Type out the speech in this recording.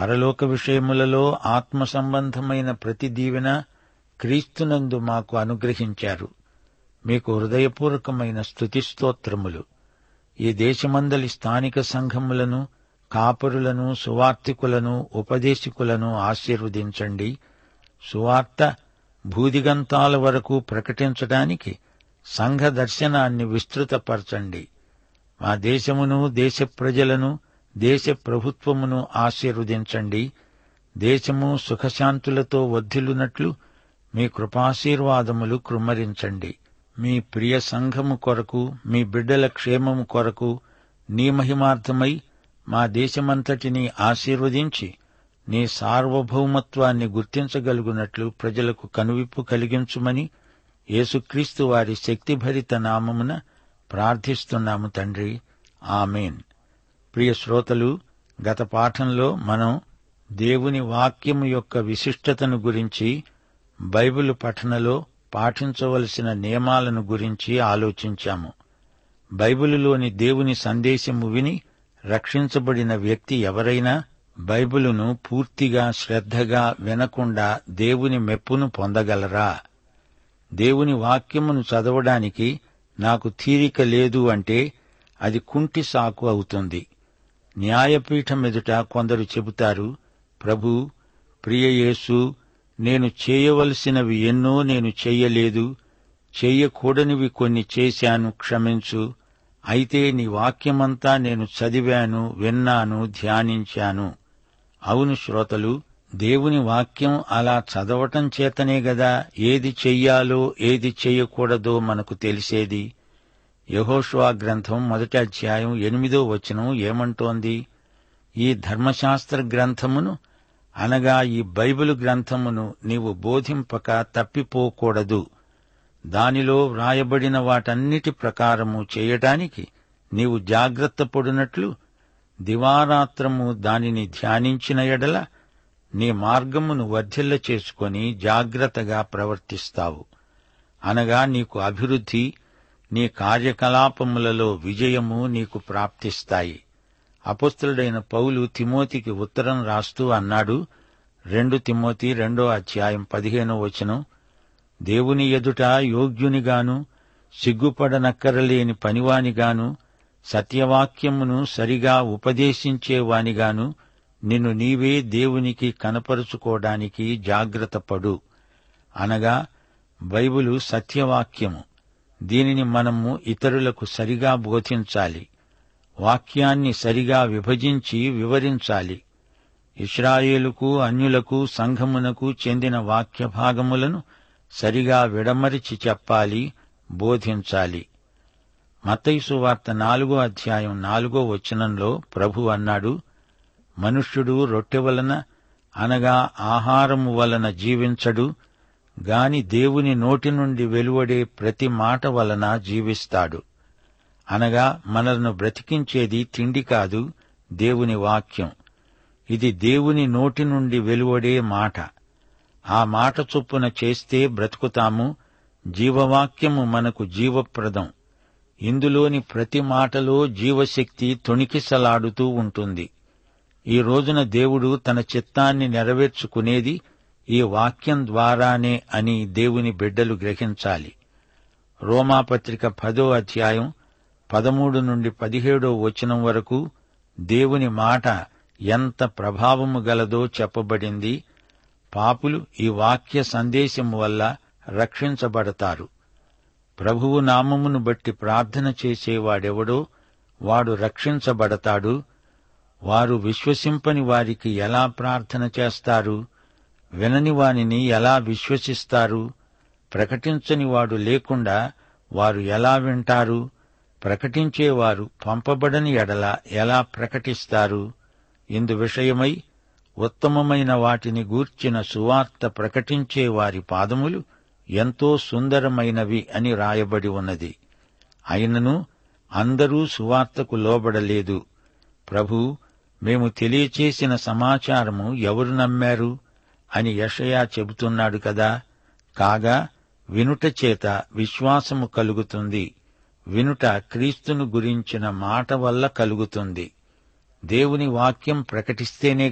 పరలోక విషయములలో ఆత్మ సంబంధమైన ప్రతి దీవెన క్రీస్తునందు మాకు అనుగ్రహించారు మీకు హృదయపూర్వకమైన స్తుతిస్తోత్రములు ఈ దేశమందలి స్థానిక సంఘములను కాపరులను సువార్తికులను ఉపదేశకులను ఆశీర్వదించండి సువార్త భూదిగంతాల వరకు ప్రకటించడానికి సంఘ దర్శనాన్ని విస్తృతపరచండి మా దేశమును దేశ ప్రజలను దేశ ప్రభుత్వమును ఆశీర్వదించండి దేశము సుఖశాంతులతో వర్ధిల్లునట్లు మీ కృపాశీర్వాదములు కృమ్మరించండి మీ ప్రియ సంఘము కొరకు మీ బిడ్డల క్షేమము కొరకు నీ మహిమార్థమై మా దేశమంతటిని ఆశీర్వదించి నీ సార్వభౌమత్వాన్ని గుర్తించగలుగునట్లు ప్రజలకు కనువిప్పు కలిగించుమని యేసుక్రీస్తు వారి శక్తిభరిత నామమున ప్రార్థిస్తున్నాము తండ్రి ఆమెన్ ప్రియ శ్రోతలు గత పాఠంలో మనం దేవుని వాక్యము యొక్క విశిష్టతను గురించి బైబిల్ పఠనలో పాటించవలసిన నియమాలను గురించి ఆలోచించాము బైబిలులోని దేవుని సందేశము విని రక్షించబడిన వ్యక్తి ఎవరైనా బైబిలును పూర్తిగా శ్రద్ధగా వినకుండా దేవుని మెప్పును పొందగలరా దేవుని వాక్యమును చదవడానికి నాకు తీరిక లేదు అంటే అది కుంటి సాకు అవుతుంది న్యాయపీఠం ఎదుట కొందరు చెబుతారు ప్రభు ప్రియయేసు నేను చేయవలసినవి ఎన్నో నేను చెయ్యలేదు చెయ్యకూడనివి కొన్ని చేశాను క్షమించు అయితే నీ వాక్యమంతా నేను చదివాను విన్నాను ధ్యానించాను అవును శ్రోతలు దేవుని వాక్యం అలా చదవటం చేతనే గదా ఏది చెయ్యాలో ఏది చెయ్యకూడదో మనకు తెలిసేది యహోష్వా గ్రంథం మొదటి అధ్యాయం ఎనిమిదో వచనం ఏమంటోంది ఈ ధర్మశాస్త్ర గ్రంథమును అనగా ఈ బైబిలు గ్రంథమును నీవు బోధింపక తప్పిపోకూడదు దానిలో వ్రాయబడిన వాటన్నిటి ప్రకారము చేయటానికి నీవు జాగ్రత్త పడినట్లు దివారాత్రము దానిని ధ్యానించిన ఎడల నీ మార్గమును వర్ధిల్ల చేసుకొని జాగ్రత్తగా ప్రవర్తిస్తావు అనగా నీకు అభివృద్ధి నీ కార్యకలాపములలో విజయము నీకు ప్రాప్తిస్తాయి అపుస్తుడైన పౌలు తిమోతికి ఉత్తరం రాస్తూ అన్నాడు రెండు తిమోతి రెండో అధ్యాయం పదిహేనో వచనం దేవుని ఎదుట యోగ్యునిగాను సిగ్గుపడనక్కరలేని పనివానిగాను సత్యవాక్యమును సరిగా ఉపదేశించేవానిగాను నిన్ను నీవే దేవునికి కనపరుచుకోవడానికి జాగ్రత్తపడు అనగా బైబిలు సత్యవాక్యము దీనిని మనము ఇతరులకు సరిగా బోధించాలి వాక్యాన్ని సరిగా విభజించి వివరించాలి ఇస్రాయేలుకు అన్యులకు సంఘమునకు చెందిన వాక్య భాగములను సరిగా విడమరిచి చెప్పాలి బోధించాలి మతైసు వార్త నాలుగో అధ్యాయం నాలుగో వచనంలో ప్రభు అన్నాడు మనుష్యుడు రొట్టె వలన అనగా ఆహారము వలన జీవించడు గాని దేవుని నోటి నుండి వెలువడే ప్రతి మాట వలన జీవిస్తాడు అనగా మనలను బ్రతికించేది తిండి కాదు దేవుని వాక్యం ఇది దేవుని నోటి నుండి వెలువడే మాట ఆ మాట చొప్పున చేస్తే బ్రతుకుతాము జీవవాక్యము మనకు జీవప్రదం ఇందులోని ప్రతి మాటలో జీవశక్తి తొణికిసలాడుతూ ఉంటుంది ఈ రోజున దేవుడు తన చిత్తాన్ని నెరవేర్చుకునేది ఈ వాక్యం ద్వారానే అని దేవుని బిడ్డలు గ్రహించాలి రోమాపత్రిక పదో అధ్యాయం పదమూడు నుండి పదిహేడో వచనం వరకు దేవుని మాట ఎంత ప్రభావము గలదో చెప్పబడింది పాపులు ఈ వాక్య సందేశము వల్ల రక్షించబడతారు ప్రభువు నామమును బట్టి ప్రార్థన చేసేవాడెవడో వాడు రక్షించబడతాడు వారు విశ్వసింపని వారికి ఎలా ప్రార్థన చేస్తారు వినని వానిని ఎలా విశ్వసిస్తారు ప్రకటించని వాడు లేకుండా వారు ఎలా వింటారు ప్రకటించేవారు పంపబడని ఎడల ఎలా ప్రకటిస్తారు ఇందు విషయమై ఉత్తమమైన వాటిని గూర్చిన సువార్త ప్రకటించే వారి పాదములు ఎంతో సుందరమైనవి అని రాయబడి ఉన్నది అయినను అందరూ సువార్తకు లోబడలేదు ప్రభు మేము తెలియచేసిన సమాచారము ఎవరు నమ్మారు అని యషయా చెబుతున్నాడు కదా కాగా వినుట చేత విశ్వాసము కలుగుతుంది వినుట క్రీస్తును గురించిన మాట వల్ల కలుగుతుంది దేవుని వాక్యం ప్రకటిస్తేనే